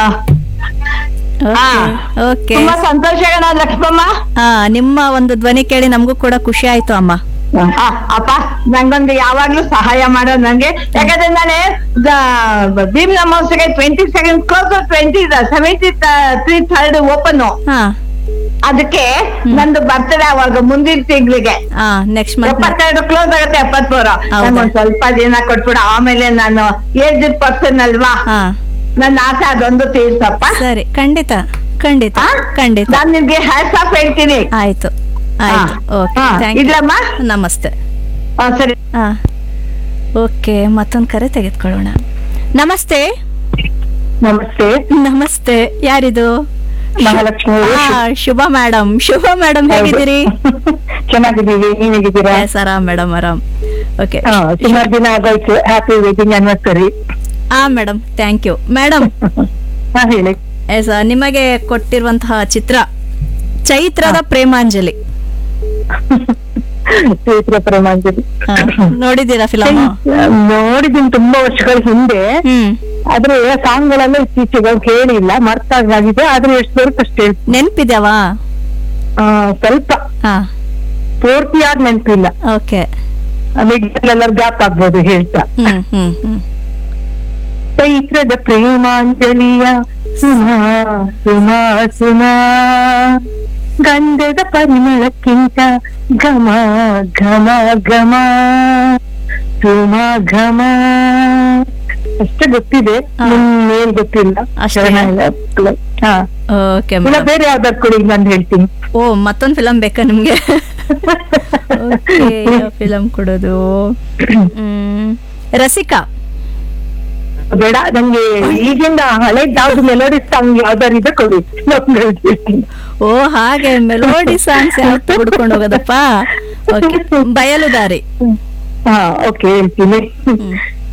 ಹಾ. ಓಕೆ ತುಂಬಾ ಸಂತೋಷ ಕಣ ಲಕ್ಷ್ಮಮ್ಮ ಹಾ ನಿಮ್ಮ ಒಂದು ಧ್ವನಿ ಕೇಳಿ ನಮಗೂ ಕೂಡ ಖುಷಿ ಆಯ್ತು ಅಮ್ಮ ಆ, ಅಪ್ಪ ನಂಗೊಂದು ಯಾವಾಗ್ಲೂ ಸಹಾಯ ಮಾಡೋ ನಂಗೆ ಯಾಕಂದ್ರೆ ನಾನೇ ಭೀಮ್ ನಮೋತ್ಸವಕ್ಕೆ twenty second close twenty seventy three third open ಹಾ ಅದಕ್ಕೆ ನಂದು ಬರ್ತಡೇ ಅವಾಗ ಮುಂದಿನ ತಿಂಗಳಿಗೆ ಹಾ ನೆಕ್ಸ್ಟ್ ಮಂತ್ ಎಪ್ಪತ್ತೆರಡು ಕ್ಲೋಸ್ ಆಗುತ್ತೆ ಎಪ್ಪತ್ಮೂರು ಹೌದಾ? ನಂಗೊಂದ್ ಸ್ವಲ್ಪ ದಿನ ಕೊಟ್ಬಿಡು ಆಮೇಲೆ ನಾನು ಏಜ್ಡ್ ಪರ್ಸನ್ ಅಲ್ವಾ ಹಾ ನನ್ನ ಆಸೆ ಅದೊಂದು ತೀರ್ಸಪ್ಪ ಸರಿ ಖಂಡಿತ ಖಂಡಿತ ಹಾ? ಖಂಡಿತ ನಾನ್ ನಿಮ್ಗೆ ಹ್ಯಾಟ್ಸ್ ಆಫ್ ಹೇಳ್ತೀನಿ ಆಯ್ತು ಆಯ್ತು ಓಕೆ ಹಾ, ಥ್ಯಾಂಕ್ ಯು ಇಡ್ಲಮ್ಮ ನಮಸ್ತೆ ಹಾ, ಸರಿ ಹಾ ಓಕೆ ಮತ್ತೊಂದು ಕರೆ ತೆಗೆದುಕೊಳ್ಳೋಣ ನಮಸ್ತೆ ನಮಸ್ತೆ ನಮಸ್ತೆ ಯಾರಿದು ಮಹಾಲಕ್ಷ್ಮಿ ಹಾ ಶುಭ ಮೇಡಮ್ ಶುಭ ಮೇಡಮ್ ಹೇಗಿದ್ದೀರಿ ಚೆನ್ನಾಗಿದ್ದೀವಿ ನೀವ್ ಹೇಗಿದ್ದೀರಾ ಎಸ್ ಆರಾಮ್ ಮೇಡಮ್ ಆರಾಮ್ ಓಕೆ ಹಾ, ಸುಮಾರು ದಿನ ಆಗೋಯ್ತು ಹ್ಯಾಪಿ ವೆಡ್ಡಿಂಗ್ ಆನಿವರ್ಸರಿ ಹಾ ಮೇಡಮ್ ಥ್ಯಾಂಕ್ ಯು ಮೇಡಮ್ ಹಾ ಹೇಳಿ ಎಸ್ ನಿಮಗೆ ಕೊಟ್ಟಿರುವಂತಹ ಚಿತ್ರ ಚೈತ್ರದ ಪ್ರೇಮಾಂಜಲಿ ಚೈತ್ರ ಪ್ರಮಾಣದಲ್ಲಿ ಹಾ, ನೋಡಿದ್ದೀರಾ ಫಿಲಮ್ ನೋಡಿದ್ದೀನಿ ತುಂಬಾ ವರ್ಷಗಳ ಹಿಂದೆ ಹ್ಮ್ ಆದ್ರೆ ಸಾಂಗ್ ಗಳೆಲ್ಲ ಇತ್ತೀಚೆಗೆ ಕೇಳಿಲ್ಲ ಮರ್ತಾಗಿದೆ ಆದ್ರೆ ಎಷ್ಟು ಬರುತ್ತೆ ಅಷ್ಟು ಹೇಳ್ತೀನಿ ನೆನ್ಪಿದ್ಯಾವಾ ಆ, ಸ್ವಲ್ಪ ಹಾ ಪೂರ್ತಿಯಾಗಿ ನೆನಪಿಲ್ಲ ಓಕೆ ಎಲ್ಲ ಗ್ಯಾಪ್ ಆಗ್ಬೋದು ಹೇಳ್ತಾ ಹ್ಮ್ ಹ್ಮ್ ಹ್ಮ್ ಚೈತ್ರದ ಪ್ರೇಮಾಂಜಲಿಯ ಸುಮಾ ಸುಮಾ ಸುಮಾ ಗಂಧದ ಪರಿಮಳಕ್ಕಿಂತ ಘಮ ಘಮ ಘಮ ಸುಮ ಘಮ ಅಷ್ಟೇ ಗೊತ್ತಿದೆ ಹಾ. ಏನ್ ಗೊತ್ತಿಲ್ಲ ಅಷ್ಟೇನಾ? ಹಾ ಓಕೆ ಇಲ್ಲ ಮೇಡಮ್ ಬೇರೆ ಯಾವ್ದಾದ್ರು ಕೊಡಿ ನಾನು ಹೇಳ್ತೀನಿ ಓ ಮತ್ತೊಂದು ಫಿಲಮ್ ಬೇಕಾ ನಿಮ್ಗೆ ಓಕೆ ಫಿಲಮ್ ಕೊಡೋದು ಹ್ಮ್ ರಸಿಕಾ ಬೇಡ ನಂಗೆ ಈಗಿಂದ ಹಳೆ ಯಾವ್ದು ಮೆಲೋಡಿ ಸಾಂಗ್ ಯಾವ್ದಾರು ಇದೆ ಕೊಡಿ ನಾನು ಹೇಳ್ತೀನಿ ಓ ಹಾಗೆ ಮೆಲೋಡಿ ಸಾಂಗ್ಸ್ ಯಾವತ್ತು ಹುಡ್ಕೊಂಡು ಹೋಗೋದಪ್ಪ ಓಕೆ ಬಯಲು ದಾರಿ ಹಾ ಓಕೆ ಹೇಳ್ತೀನಿ ಹ್ಮ್